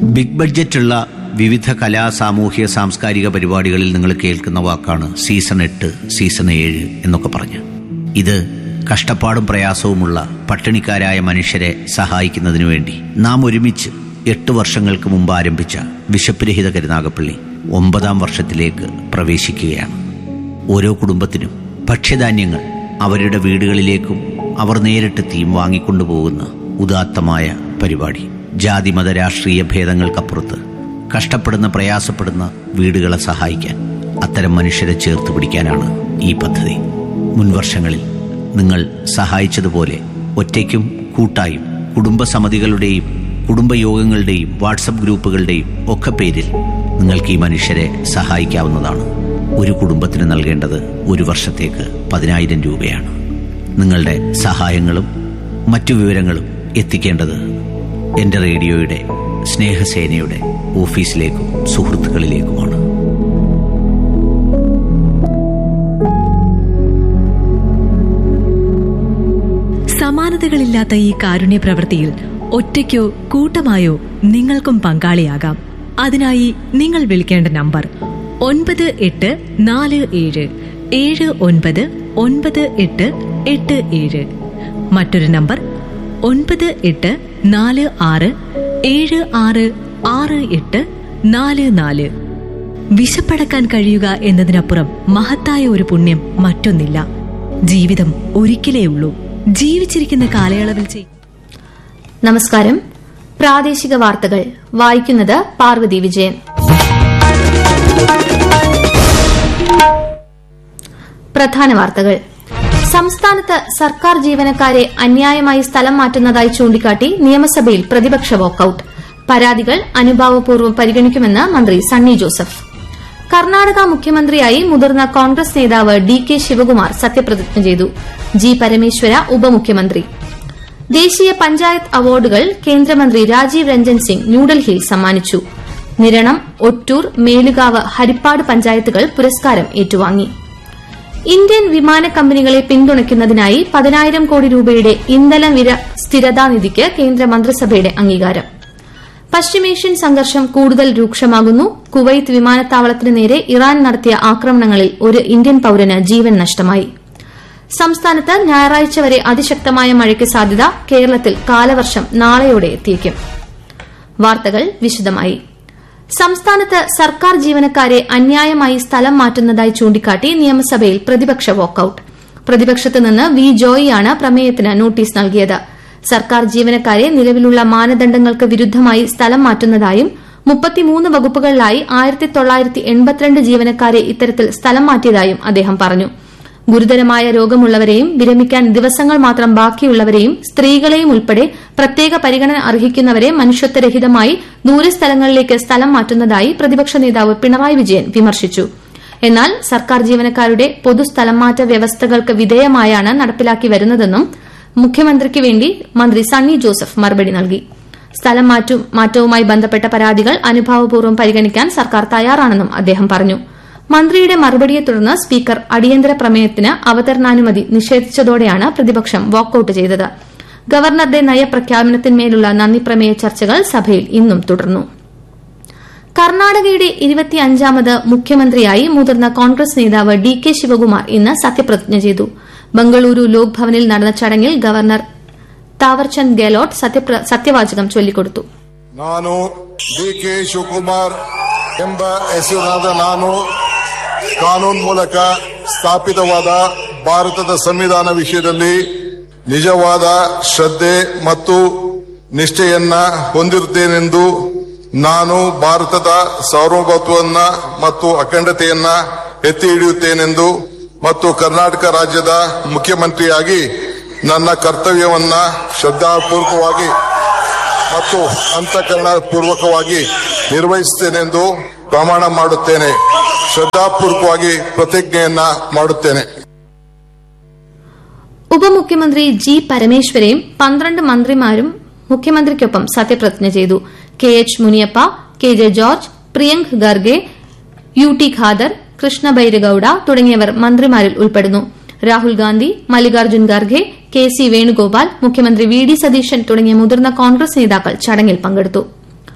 big ബഡ്ജറ്റുള്ള വിവിധ കലാ സാമൂഹ്യ സാംസ്കാരിക പരിപാടികളിൽ നിങ്ങൾ കേൾക്കുന്ന വാക്കാണ് സീസൺ എട്ട് സീസൺ ഏഴ് എന്നൊക്കെ പറഞ്ഞ് ഇത് കഷ്ടപ്പാടും പ്രയാസവുമുള്ള പട്ടിണിക്കാരായ മനുഷ്യരെ സഹായിക്കുന്നതിനു വേണ്ടി നാം ഒരുമിച്ച് എട്ട് വർഷങ്ങൾക്ക് മുമ്പ് ആരംഭിച്ച ബിഷപ്പ് രഹിത കരുനാഗപ്പള്ളി ഒമ്പതാം വർഷത്തിലേക്ക് പ്രവേശിക്കുകയാണ് ഓരോ കുടുംബത്തിനും ഭക്ഷ്യധാന്യങ്ങൾ അവരുടെ വീടുകളിലേക്കും അവർ നേരിട്ടെത്തിയും വാങ്ങിക്കൊണ്ടുപോകുന്ന ഉദാത്തമായ പരിപാടി ജാതിമത രാഷ്ട്രീയ ഭേദങ്ങൾക്കപ്പുറത്ത് കഷ്ടപ്പെടുന്ന പ്രയാസപ്പെടുന്ന വീടുകളെ സഹായിക്കാൻ അത്തരം മനുഷ്യരെ ചേർത്ത് പിടിക്കാനാണ് ഈ പദ്ധതി മുൻവർഷങ്ങളിൽ നിങ്ങൾ സഹായിച്ചതുപോലെ ഒറ്റയ്ക്കും കൂട്ടായും കുടുംബസമിതികളുടെയും കുടുംബയോഗങ്ങളുടെയും വാട്സപ്പ് ഗ്രൂപ്പുകളുടെയും ഒക്കെ പേരിൽ നിങ്ങൾക്ക് ഈ മനുഷ്യരെ സഹായിക്കാവുന്നതാണ് ഒരു കുടുംബത്തിന് നൽകേണ്ടത് ഒരു വർഷത്തേക്ക് പതിനായിരം രൂപയാണ് നിങ്ങളുടെ സഹായങ്ങളും മറ്റു വിവരങ്ങളും എത്തിക്കേണ്ടത് എൻ്റെ റേഡിയോയുടെ സ്നേഹസേനയുടെ ഓഫീസിലേക്കും സുഹൃത്തുക്കളിലേക്കുമാണ് സമാനതകളില്ലാത്ത ഈ കാരുണ്യ പ്രവൃത്തിയിൽ ഒറ്റയ്ക്കോ കൂട്ടമായോ നിങ്ങൾക്കും പങ്കാളിയാകാം അതിനായി നിങ്ങൾ വിളിക്കേണ്ട നമ്പർ ഒൻപത് എട്ട് നാല് ഏഴ് ഏഴ് ഒൻപത് ഒൻപത് എട്ട് എട്ട് ഏഴ് മറ്റൊരു നമ്പർ ഒൻപത് എട്ട് നാല് ആറ് ഏഴ് ആറ് ആറ് എട്ട് നാല് നാല് വിശപ്പടക്കാൻ കഴിയുക എന്നതിനപ്പുറം മഹത്തായ ഒരു പുണ്യം മറ്റൊന്നില്ല ജീവിതം ഒരിക്കലേ ഉള്ളൂ ജീവിച്ചിരിക്കുന്ന കാലയളവിൽ ചെയ്യും നമസ്കാരം പ്രാദേശിക വാർത്തകൾ വായിക്കുന്നത് പാർവതി വിജയൻ പ്രധാന വാർത്തകൾ സംസ്ഥാനത്ത് സർക്കാർ ജീവനക്കാരെ അന്യായമായി സ്ഥലം മാറ്റുന്നതായി ചൂണ്ടിക്കാട്ടി നിയമസഭയിൽ പ്രതിപക്ഷ വാക്കൌട്ട് പരാതികൾ അനുഭാവപൂർവ്വം പരിഗണിക്കുമെന്ന് മന്ത്രി സണ്ണി ജോസഫ് കർണാടക മുഖ്യമന്ത്രിയായി മുതിർന്ന കോൺഗ്രസ് നേതാവ് ഡി കെ ശിവകുമാർ സത്യപ്രതിജ്ഞ ചെയ്തു ജി പരമേശ്വര ഉപമുഖ്യമന്ത്രി ദേശീയ പഞ്ചായത്ത് അവാർഡുകൾ കേന്ദ്രമന്ത്രി രാജീവ് രഞ്ജൻ സിംഗ് ന്യൂഡൽഹിയിൽ സമ്മാനിച്ചു നിരണം ഒറ്റൂർ മേലുകാവ് ഹരിപ്പാട് പഞ്ചായത്തുകൾ പുരസ്കാരം ഏറ്റുവാങ്ങി ഇന്ത്യൻ വിമാന കമ്പനികളെ പിന്തുണയ്ക്കുന്നതിനായി പതിനായിരം കോടി രൂപയുടെ ഇന്ധന വില സ്ഥിരതാ നിധിക്ക് കേന്ദ്ര മന്ത്രിസഭയുടെ അംഗീകാരം പശ്ചിമേഷ്യൻ സംഘർഷം കൂടുതൽ രൂക്ഷമാകുന്നു കുവൈത്ത് വിമാനത്താവളത്തിന് നേരെ ഇറാൻ നടത്തിയ ആക്രമണങ്ങളിൽ ഒരു ഇന്ത്യൻ പൌരന് ജീവൻ നഷ്ടമായി സംസ്ഥാനത്ത് ഞായറാഴ്ച വരെ അതിശക്തമായ മഴയ്ക്ക് സാധ്യത കേരളത്തിൽ കാലവർഷം നാളെയോടെ എത്തിയേക്കും വാർത്തകൾ വിശദമായി സംസ്ഥാനത്ത് സർക്കാർ ജീവനക്കാരെ അന്യായമായി സ്ഥലം മാറ്റുന്നതായി ചൂണ്ടിക്കാട്ടി നിയമസഭയിൽ പ്രതിപക്ഷ വാക്കൌട്ട് പ്രതിപക്ഷത്ത് നിന്ന് വി ജോയിയാണ് പ്രമേയത്തിന് നോട്ടീസ് നൽകിയത് സർക്കാർ ജീവനക്കാരെ നിലവിലുള്ള മാനദണ്ഡങ്ങൾക്ക് വിരുദ്ധമായി സ്ഥലം മാറ്റുന്നതായും മുപ്പത്തിമൂന്ന് വകുപ്പുകളിലായി ആയിരത്തി തൊള്ളായിരത്തി എൺപത്തിരണ്ട് ജീവനക്കാരെ ഇത്തരത്തിൽ സ്ഥലം മാറ്റിയതായും അദ്ദേഹം പറഞ്ഞു ഗുരുതരമായ രോഗമുള്ളവരെയും വിരമിക്കാൻ ദിവസങ്ങൾ മാത്രം ബാക്കിയുള്ളവരെയും സ്ത്രീകളെയും ഉൾപ്പെടെ പ്രത്യേക പരിഗണന അർഹിക്കുന്നവരെ മനുഷ്യത്വരഹിതമായി ദൂരസ്ഥലങ്ങളിലേക്ക് സ്ഥലം മാറ്റുന്നതായി പ്രതിപക്ഷ നേതാവ് പിണറായി വിജയൻ വിമർശിച്ചു എന്നാൽ സർക്കാർ ജീവനക്കാരുടെ പൊതു സ്ഥലംമാറ്റ വ്യവസ്ഥകൾക്ക് വിധേയമായാണ് നടപ്പിലാക്കി വരുന്നതെന്നും മുഖ്യമന്ത്രിക്ക് വേണ്ടി മന്ത്രി സണ്ണി ജോസഫ് മറുപടി നൽകി സ്ഥലം മാറ്റവുമായി ബന്ധപ്പെട്ട പരാതികൾ അനുഭാവപൂർവ്വം പരിഗണിക്കാൻ സർക്കാർ തയ്യാറാണെന്നും അദ്ദേഹം പറഞ്ഞു മന്ത്രിയുടെ മറുപടിയെ തുടർന്ന് സ്പീക്കർ അടിയന്തര പ്രമേയത്തിന് അവതരണാനുമതി നിഷേധിച്ചതോടെയാണ് പ്രതിപക്ഷം വാക്കൌട്ട് ചെയ്തത് ഗവർണറുടെ നയപ്രഖ്യാപനത്തിന്മേലുള്ള നന്ദിപ്രമേയ ചർച്ചകൾ സഭയിൽ ഇന്നും തുടർന്നു കർണാടകയുടെ ഇരുപത്തിയഞ്ചാമത് മുഖ്യമന്ത്രിയായി മുതിർന്ന കോൺഗ്രസ് നേതാവ് ഡി കെ ശിവകുമാർ ഇന്ന് സത്യപ്രതിജ്ഞ ചെയ്തു ബംഗളൂരു ലോക് ഭവനിൽ നടന്ന ചടങ്ങിൽ ഗവർണർ താവർചന്ദ് ഗെഹ്ലോട്ട് സത്യവാചകം ചൊല്ലിക്കൊടുത്തു ನಾನು ಡಿ ಕೆ ಶಿವಕುಮಾರ್ ಎಂಬ ಹೆಸರಿನಾದ ನಾನು ಕಾನೂನು ಮೂಲಕ ಸ್ಥಾಪಿತವಾದ ಭಾರತದ ಸಂವಿಧಾನ ವಿಷಯದಲ್ಲಿ ನಿಜವಾದ ಶ್ರದ್ಧೆ ಮತ್ತು ನಿಷ್ಠೆಯನ್ನ ಹೊಂದಿರುತ್ತೇನೆಂದು ನಾನು ಭಾರತದ ಸಾರ್ವಭೌಮತ್ವವನ್ನ ಮತ್ತು ಅಖಂಡತೆಯನ್ನ ಎತ್ತಿ ಹಿಡಿಯುತ್ತೇನೆಂದು ಮತ್ತು ಕರ್ನಾಟಕ ರಾಜ್ಯದ ಮುಖ್ಯಮಂತ್ರಿಯಾಗಿ ನನ್ನ ಕರ್ತವ್ಯವನ್ನ ಶ್ರದ್ಧಾಪೂರ್ವಕವಾಗಿ ಮತ್ತು ಅಂತಃಕರಣ ಪೂರ್ವಕವಾಗಿ ನಿರ್ವಹಿಸುತ್ತೇನೆಂದು ಪ್ರಮಾಣ ಮಾಡುತ್ತೇನೆ ಶ್ರದ್ಧಾಪೂರ್ವಕವಾಗಿ ಪ್ರತಿಜ್ಞೆಯನ್ನ ಮಾಡುತ್ತೇನೆ ഉപമുഖ്യമന്ത്രി ജി പരമേശ്വരയും പന്ത്രണ്ട് മന്ത്രിമാരും മുഖ്യമന്ത്രിക്കൊപ്പം സത്യപ്രതിജ്ഞ ചെയ്തു K H Muniyappa K J George Priyank Kharge U T Khader Krishna Byregowda തുടങ്ങിയവർ മന്ത്രിമാരിൽ ഉൾപ്പെടുന്നു രാഹുൽ ഗാന്ധി മല്ലികാർജ്ജുൻ ഖാർഗെ കെ സി വേണുഗോപാൽ മുഖ്യമന്ത്രി വി ഡി സതീശൻ തുടങ്ങിയ മുതിർന്ന കോൺഗ്രസ് നേതാക്കൾ ചടങ്ങിൽ പങ്കെടുത്തു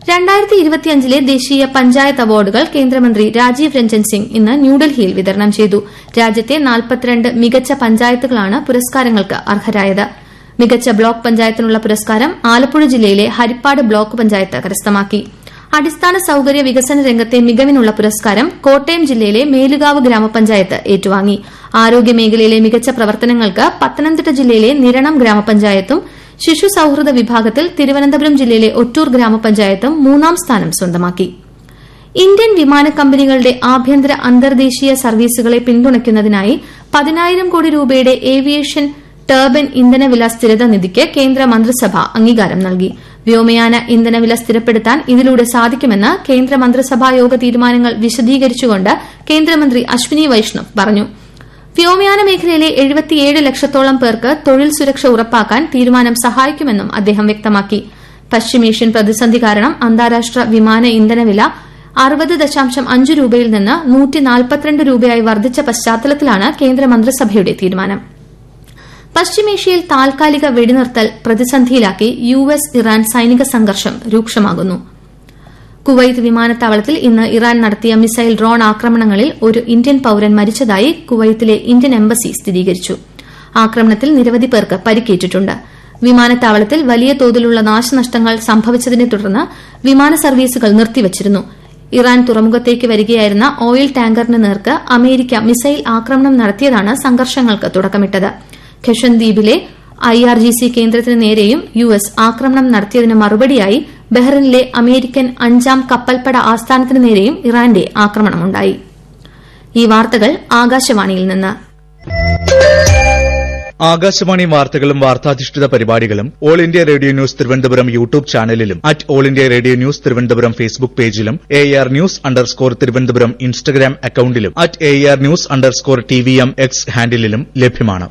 രണ്ടായിരത്തി ഇരുപത്തിയഞ്ചിലെ ദേശീയ പഞ്ചായത്ത് അവാർഡുകൾ കേന്ദ്രമന്ത്രി രാജീവ് രഞ്ജൻ സിംഗ് ഇന്ന് ന്യൂഡൽഹിയിൽ വിതരണം ചെയ്തു രാജ്യത്തെ നാൽപ്പത്തിരണ്ട് മികച്ച പഞ്ചായത്തുകളാണ് പുരസ്കാരങ്ങൾക്ക് അർഹരായത് മികച്ച ബ്ലോക്ക് പഞ്ചായത്തിനുള്ള പുരസ്കാരം ആലപ്പുഴ ജില്ലയിലെ ഹരിപ്പാട് ബ്ലോക്ക് പഞ്ചായത്ത് കരസ്ഥമാക്കി അടിസ്ഥാന സൌകര്യ വികസന രംഗത്തെ മികവിനുള്ള പുരസ്കാരം കോട്ടയം ജില്ലയിലെ മേലുകാവ് ഗ്രാമപഞ്ചായത്ത് ഏറ്റുവാങ്ങി ആരോഗ്യ മേഖലയിലെ മികച്ച പ്രവർത്തനങ്ങൾക്ക് പത്തനംതിട്ട ജില്ലയിലെ നിരണം ഗ്രാമപഞ്ചായത്തും ശിശു സൌഹൃദ വിഭാഗത്തിൽ തിരുവനന്തപുരം ജില്ലയിലെ ഒറ്റൂർ ഗ്രാമപഞ്ചായത്തും മൂന്നാം സ്ഥാനം സ്വന്തമാക്കി ഇന്ത്യൻ വിമാന കമ്പനികളുടെ ആഭ്യന്തര അന്തർദേശീയ സർവീസുകളെ പിന്തുണയ്ക്കുന്നതിനായി പതിനായിരം കോടി രൂപയുടെ ഏവിയേഷൻ ടർബൻ ഇന്ധനവില സ്ഥിരത നിധിക്ക് കേന്ദ്ര മന്ത്രിസഭ അംഗീകാരം നൽകി വ്യോമയാന ഇന്ധനവില സ്ഥിരപ്പെടുത്താൻ ഇതിലൂടെ സാധിക്കുമെന്ന് കേന്ദ്ര മന്ത്രിസഭാ യോഗ തീരുമാനങ്ങൾ വിശദീകരിച്ചുകൊണ്ട് കേന്ദ്രമന്ത്രി അശ്വിനി വൈഷ്ണവ് പറഞ്ഞു വ്യോമയാന മേഖലയിലെ എഴുപത്തിയേഴ് ലക്ഷത്തോളം പേർക്ക് തൊഴിൽ സുരക്ഷ ഉറപ്പാക്കാൻ തീരുമാനം സഹായിക്കുമെന്നും അദ്ദേഹം വ്യക്തമാക്കി പശ്ചിമേഷ്യൻ പ്രതിസന്ധി കാരണം അന്താരാഷ്ട്ര വിമാന ഇന്ധനവില അറുപത് ദശാംശം അഞ്ച് രൂപയിൽ നിന്ന് നൂറ്റി നാൽപ്പത്തിരണ്ട് രൂപയായി വർദ്ധിച്ച പശ്ചാത്തലത്തിലാണ് കേന്ദ്രമന്ത്രിസഭയുടെ തീരുമാനം പശ്ചിമേഷ്യയിൽ താൽക്കാലിക വെടിനിർത്തൽ പ്രതിസന്ധിയിലാക്കി യു എസ് ഇറാൻ സൈനിക സംഘർഷം രൂക്ഷമാകുന്നു കുവൈത്ത് വിമാനത്താവളത്തിൽ ഇന്ന് ഇറാൻ നടത്തിയ മിസൈൽ ഡ്രോൺ ആക്രമണങ്ങളിൽ ഒരു ഇന്ത്യൻ പൌരൻ മരിച്ചതായി കുവൈത്തിലെ ഇന്ത്യൻ എംബസി സ്ഥിരീകരിച്ചു ആക്രമണത്തിൽ നിരവധി പേർക്ക് പരിക്കേറ്റിട്ടുണ്ട് വിമാനത്താവളത്തിൽ വലിയ തോതിലുള്ള നാശനഷ്ടങ്ങൾ സംഭവിച്ചതിനെ തുടർന്ന് വിമാന സർവീസുകൾ നിർത്തിവച്ചിരുന്നു ഇറാൻ തുറമുഖത്തേക്ക് വരികയായിരുന്ന ഓയിൽ ടാങ്കറിന് നേർക്ക് അമേരിക്ക മിസൈൽ ആക്രമണം നടത്തിയതാണ് സംഘർഷങ്ങൾക്ക് തുടക്കമിട്ടത് ഖഷൻ ദ്വീപിലെ ഐ ആർ ജി സി കേന്ദ്രത്തിന് നേരെയും യു എസ് ആക്രമണം നടത്തിയതിന് മറുപടിയായി ബഹ്റിനിലെ അമേരിക്കൻ അഞ്ചാം കപ്പൽപ്പട ആസ്ഥാനത്തിന് നേരെയും ഇറാന്റെ ആക്രമണമുണ്ടായി ഈ വാർത്തകൾ ആകാശവാണിയിൽ നിന്ന് ആകാശവാണി വാർത്തകളും വാർത്താധിഷ്ഠിത പരിപാടികളും All India Radio news Thiruvananthapuram YouTube ചാനലിലും at All India Radio news Thiruvananthapuram Facebook പേജിലും A R news underscore Thiruvananthapuram Instagram അക്കൌണ്ടിലും at A R news underscore T V M X ഹാൻഡിലും ലഭ്യമാണ്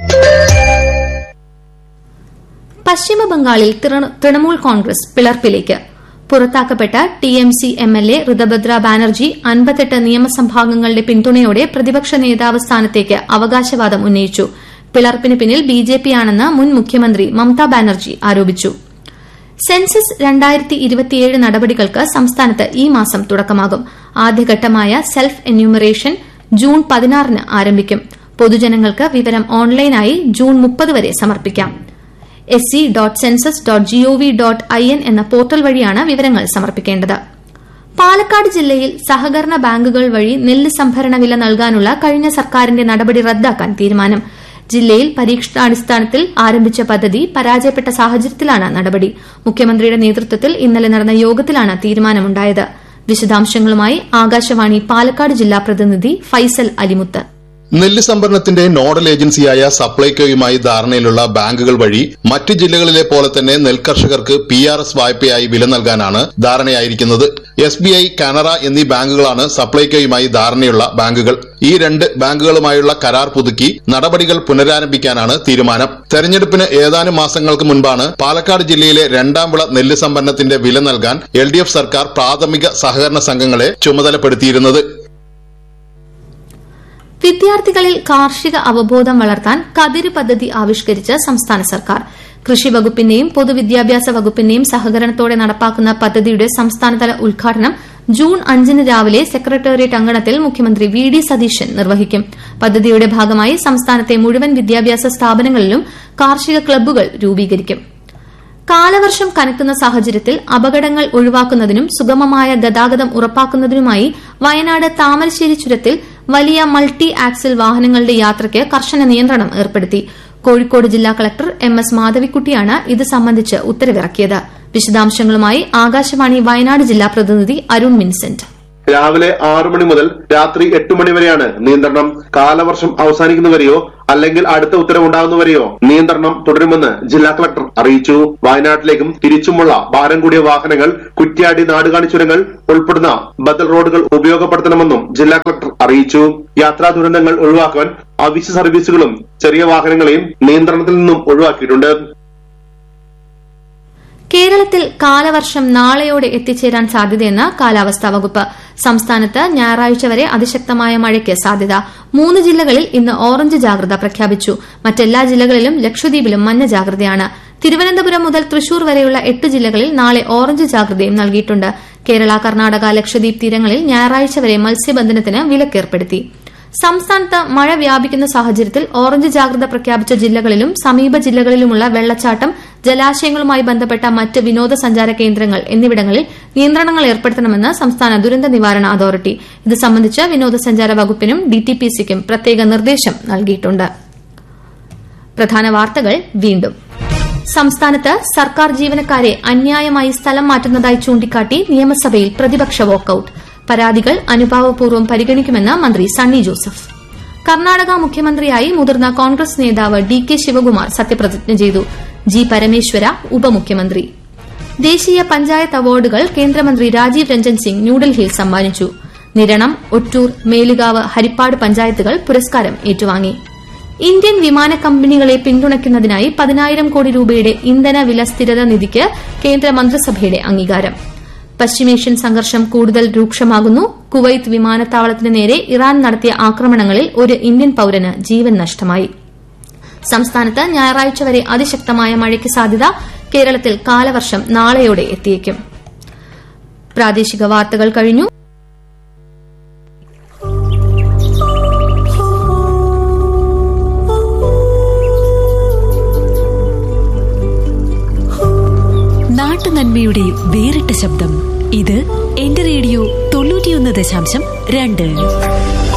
പശ്ചിമബംഗാളിൽ തൃണമൂൽ കോൺഗ്രസ് പിളർപ്പിലേക്ക് പുറത്താക്കപ്പെട്ട T M C M L A Ritabrata Banerjee അൻപത്തെട്ട് നിയമസഭാംഗങ്ങളുടെ പിന്തുണയോടെ പ്രതിപക്ഷ നേതാവ് സ്ഥാനത്തേക്ക് അവകാശവാദം ഉന്നയിച്ചു പിളർപ്പിന് പിന്നിൽ ബി ജെ പിയാണെന്ന് മുൻ മുഖ്യമന്ത്രി മമതാ ബാനർജി ആരോപിച്ചു സെൻസസ് രണ്ടായിരത്തി ഇരുപത്തിയേഴ് നടപടികൾക്ക് സംസ്ഥാനത്ത് ഈ മാസം തുടക്കമാകും ആദ്യഘട്ടമായ സെൽഫ് എന്യൂമറേഷൻ ജൂൺ പതിനാറിന് ആരംഭിക്കും പൊതുജനങ്ങൾക്ക് വിവരം ഓൺലൈനായി ജൂൺ മുപ്പത് വരെ സമർപ്പിക്കാം S C dot census dot G O V dot I N എന്ന പോർട്ടൽ വഴിയാണ് വിവരങ്ങൾ സമർപ്പിക്കേണ്ടത് പാലക്കാട് ജില്ലയിൽ സഹകരണ ബാങ്കുകൾ വഴി നെല്ല് സംഭരണ വില നൽകാനുള്ള കഴിഞ്ഞ സർക്കാരിന്റെ നടപടി റദ്ദാക്കാൻ തീരുമാനം ജില്ലയിൽ പരീക്ഷണാടിസ്ഥാനത്തിൽ ആരംഭിച്ച പദ്ധതി പരാജയപ്പെട്ട സാഹചര്യത്തിലാണ് നടപടി മുഖ്യമന്ത്രിയുടെ നേതൃത്വത്തിൽ ഇന്നലെ നടന്ന യോഗത്തിലാണ് തീരുമാനമുണ്ടായത് വിശദാംശങ്ങളുമായി ആകാശവാണി പാലക്കാട് ജില്ലാ പ്രതിനിധി ഫൈസൽ അലിമുത്ത് നെല്ല് സംഭരണത്തിന്റെ നോഡൽ ഏജൻസിയായ സപ്ലൈകോയുമായി ധാരണയിലുള്ള ബാങ്കുകൾ വഴി മറ്റ് ജില്ലകളിലെ പോലെ തന്നെ നെൽകർഷകർക്ക് പി ആർ എസ് വായ്പയായി വില നൽകാനാണ് ധാരണയായിരിക്കുന്നത് എസ് ബി ഐ കാനറ എന്നീ ബാങ്കുകളാണ് സപ്ലൈകോയുമായി ധാരണയുള്ള ബാങ്കുകൾ ഈ രണ്ട് ബാങ്കുകളുമായുള്ള കരാർ പുതുക്കി നടപടികൾ പുനരാരംഭിക്കാനാണ് തീരുമാനം തെരഞ്ഞെടുപ്പിന് ഏതാനും മാസങ്ങൾക്ക് മുൻപാണ് പാലക്കാട് ജില്ലയിലെ രണ്ടാം വിള നെല്ല് സംഭരണത്തിന്റെ വില നൽകാൻ എൽ ഡി എഫ് സർക്കാർ പ്രാഥമിക സഹകരണ സംഘങ്ങളെ ചുമതലപ്പെടുത്തിയിരുന്നത് വിദ്യാർത്ഥികളിൽ കാർഷിക അവബോധം വളർത്താൻ കതിര് പദ്ധതി ആവിഷ്കരിച്ച് സംസ്ഥാന സർക്കാർ കൃഷി വകുപ്പിന്റെയും പൊതുവിദ്യാഭ്യാസ വകുപ്പിന്റെയും സഹകരണത്തോടെ നടപ്പാക്കുന്ന പദ്ധതിയുടെ സംസ്ഥാനതല ഉദ്ഘാടനം ജൂൺ അഞ്ചിന് രാവിലെ സെക്രട്ടേറിയറ്റ് അങ്കണത്തിൽ മുഖ്യമന്ത്രി വി ഡി സതീശൻ നിർവഹിക്കും പദ്ധതിയുടെ ഭാഗമായി സംസ്ഥാനത്തെ മുഴുവൻ വിദ്യാഭ്യാസ സ്ഥാപനങ്ങളിലും കാർഷിക ക്ലബ്ബുകൾ രൂപീകരിക്കും കാലവർഷം കനക്കുന്ന സാഹചര്യത്തിൽ അപകടങ്ങൾ ഒഴിവാക്കുന്നതിനും സുഗമമായ ഗതാഗതം ഉറപ്പാക്കുന്നതിനുമായി വയനാട് താമരശ്ശേരി ചുരത്തിൽ വലിയ മൾട്ടി ആക്സിൽ വാഹനങ്ങളുടെ യാത്രയ്ക്ക് കർശന നിയന്ത്രണം ഏർപ്പെടുത്തി കോഴിക്കോട് ജില്ലാ കളക്ടർ എം എസ് മാധവിക്കുട്ടിയാണ് ഇത് സംബന്ധിച്ച് ഉത്തരവിറക്കിയത് വിശദാംശങ്ങളുമായി ആകാശവാണി വയനാട് ജില്ലാ പ്രതിനിധി അരുൺ വിൻസെന്റ് രാവിലെ ആറു മണി മുതൽ രാത്രി എട്ട് മണി വരെയാണ് നിയന്ത്രണം കാലവർഷം അവസാനിക്കുന്നവരെയോ അല്ലെങ്കിൽ അടുത്ത ഉത്തരവുണ്ടാകുന്നവരെയോ നിയന്ത്രണം തുടരുമെന്ന് ജില്ലാ കളക്ടർ അറിയിച്ചു വയനാട്ടിലേക്കും തിരിച്ചുമുള്ള ഭാരം കൂടിയ വാഹനങ്ങൾ കുറ്റ്യാടി നാടുകാണി ചുരങ്ങൾ ഉൾപ്പെടുന്ന ബദൽ റോഡുകൾ ഉപയോഗപ്പെടുത്തണമെന്നും ജില്ലാ കളക്ടർ അറിയിച്ചു യാത്രാ ദുരന്തങ്ങൾ ഒഴിവാക്കാൻ അവശ്യ സർവീസുകളും ചെറിയ വാഹനങ്ങളെയും നിയന്ത്രണത്തിൽ നിന്നും ഒഴിവാക്കിയിട്ടുണ്ട് കേരളത്തിൽ കാലവർഷം നാളെയോടെ എത്തിച്ചേരാൻ സാധ്യതയെന്ന് കാലാവസ്ഥാ വകുപ്പ് സംസ്ഥാനത്ത് ഞായറാഴ്ച വരെ അതിശക്തമായ മഴയ്ക്ക് സാധ്യത മൂന്ന് ജില്ലകളിൽ ഇന്ന് ഓറഞ്ച് ജാഗ്രത പ്രഖ്യാപിച്ചു മറ്റെല്ലാ ജില്ലകളിലും ലക്ഷദ്വീപിലും മഞ്ഞ ജാഗ്രതയാണ് തിരുവനന്തപുരം മുതൽ തൃശൂർ വരെയുള്ള എട്ട് ജില്ലകളിൽ നാളെ ഓറഞ്ച് ജാഗ്രതയും നൽകിയിട്ടുണ്ട് കേരള കർണാടക ലക്ഷദ്വീപ് തീരങ്ങളിൽ ഞായറാഴ്ച വരെ മത്സ്യബന്ധനത്തിന് വിലക്കേർപ്പെടുത്തി സംസ്ഥാനത്ത് മഴ വ്യാപിക്കുന്ന സാഹചര്യത്തിൽ ഓറഞ്ച് ജാഗ്രത പ്രഖ്യാപിച്ച ജില്ലകളിലും സമീപ ജില്ലകളിലുമുള്ള വെള്ളച്ചാട്ടം ജലാശയങ്ങളുമായി ബന്ധപ്പെട്ട മറ്റ് വിനോദസഞ്ചാര കേന്ദ്രങ്ങൾ എന്നിവിടങ്ങളിൽ നിയന്ത്രണങ്ങൾ ഏർപ്പെടുത്തണമെന്ന് സംസ്ഥാന ദുരന്ത നിവാരണ അതോറിറ്റി ഇത് സംബന്ധിച്ച് വിനോദസഞ്ചാര വകുപ്പിനും ഡിടിപിസിക്കും പ്രത്യേക നിർദ്ദേശം നൽകിയിട്ടുണ്ട് പ്രധാന വാർത്തകൾ വീണ്ടും സംസ്ഥാനത്ത് സർക്കാർ ജീവനക്കാരെ അന്യായമായി സ്ഥലം മാറ്റുന്നതായി ചൂണ്ടിക്കാട്ടി നിയമസഭയിൽ പ്രതിപക്ഷ വാക്കൌട്ട് പരാതികൾ അനുഭാവപൂർവ്വം പരിഗണിക്കുമെന്ന് മന്ത്രി സണ്ണി ജോസഫ് കർണാടക മുഖ്യമന്ത്രിയായി മുതിർന്ന കോൺഗ്രസ് നേതാവ് ഡി കെ ശിവകുമാർ സത്യപ്രതിജ്ഞ ചെയ്തു ജി പരമേശ്വര ഉപമുഖ്യമന്ത്രി ദേശീയ പഞ്ചായത്ത് അവാർഡുകൾ കേന്ദ്രമന്ത്രി രാജീവ് രഞ്ജൻ സിംഗ് ന്യൂഡൽഹിയിൽ സമ്മാനിച്ചു നിരണം ഒറ്റൂർ മേലുകാവ് ഹരിപ്പാട് പഞ്ചായത്തുകൾ പുരസ്കാരം ഏറ്റുവാങ്ങി ഇന്ത്യൻ വിമാന കമ്പനികളെ പിന്തുണയ്ക്കുന്നതിനായി പതിനായിരം കോടി രൂപയുടെ ഇന്ധന വില സ്ഥിരത നിധിക്ക് കേന്ദ്ര മന്ത്രിസഭയുടെ അംഗീകാരം പശ്ചിമേഷ്യൻ സംഘർഷം കൂടുതൽ രൂക്ഷമാകുന്നു കുവൈത്ത് വിമാനത്താവളത്തിന് നേരെ ഇറാൻ നടത്തിയ ആക്രമണങ്ങളിൽ ഒരു ഇന്ത്യൻ പൌരന് ജീവൻ നഷ്ടമായി സംസ്ഥാനത്ത് ഞായറാഴ്ച വരെ അതിശക്തമായ മഴയ്ക്ക് സാധ്യത കേരളത്തിൽ കാലവർഷം നാളെയോടെ എത്തിയേക്കും പ്രാദേശിക വാർത്തകൾ കഴിഞ്ഞു നാട്ടുനന്മയുടെ വേറിട്ട ശബ്ദം ഇത് എന്റെ റേഡിയോ തൊണ്ണൂറ്റിയൊന്ന് ദശാംശം രണ്ട്